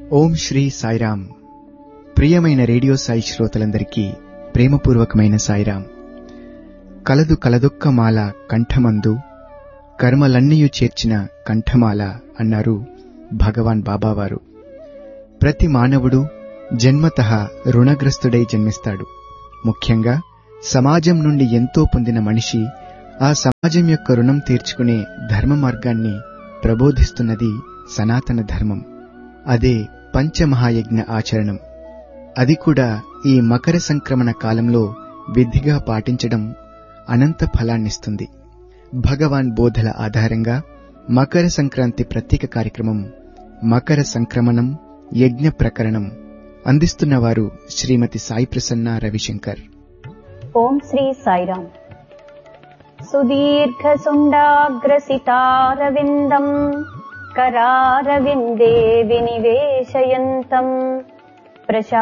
ఓం శ్రీ సాయిరామ్ ప్రియమైన రేడియో సాయి శ్రోతలందరికీ ప్రేమపూర్వకమైన సాయిరామ్ కలదు కలదొక్క మాల కంఠమందు కర్మలన్నీయు చేర్చిన కంఠమాల అన్నారు భగవాన్ బాబావారు ప్రతి మానవుడు జన్మతః రుణగ్రస్తుడై జన్మిస్తాడు ముఖ్యంగా సమాజం నుండి ఎంతో పొందిన మనిషి ఆ సమాజం యొక్క రుణం తీర్చుకునే ధర్మ మార్గాన్ని ప్రబోధిస్తున్నది సనాతన ధర్మం అదే పంచమహాయజ్ఞ ఆచరణం అది కూడా ఈ మకర సంక్రమణ కాలంలో విధిగా పాటించడం అనంత ఫలాన్నిస్తుంది భగవాన్ బోధల ఆధారంగా మకర సంక్రాంతి ప్రత్యేక కార్యక్రమం మకర సంక్రమణం యజ్ఞ ప్రకరణం అందిస్తున్నవారు శ్రీమతి సాయి ప్రసన్న రవిశంకర్ ఓం శ్రీ సాయిరామ్ సుదీర్ఘసుండాగ్రసితారవిందం करारविन्दे विनिवेशयन्तम् प्रशा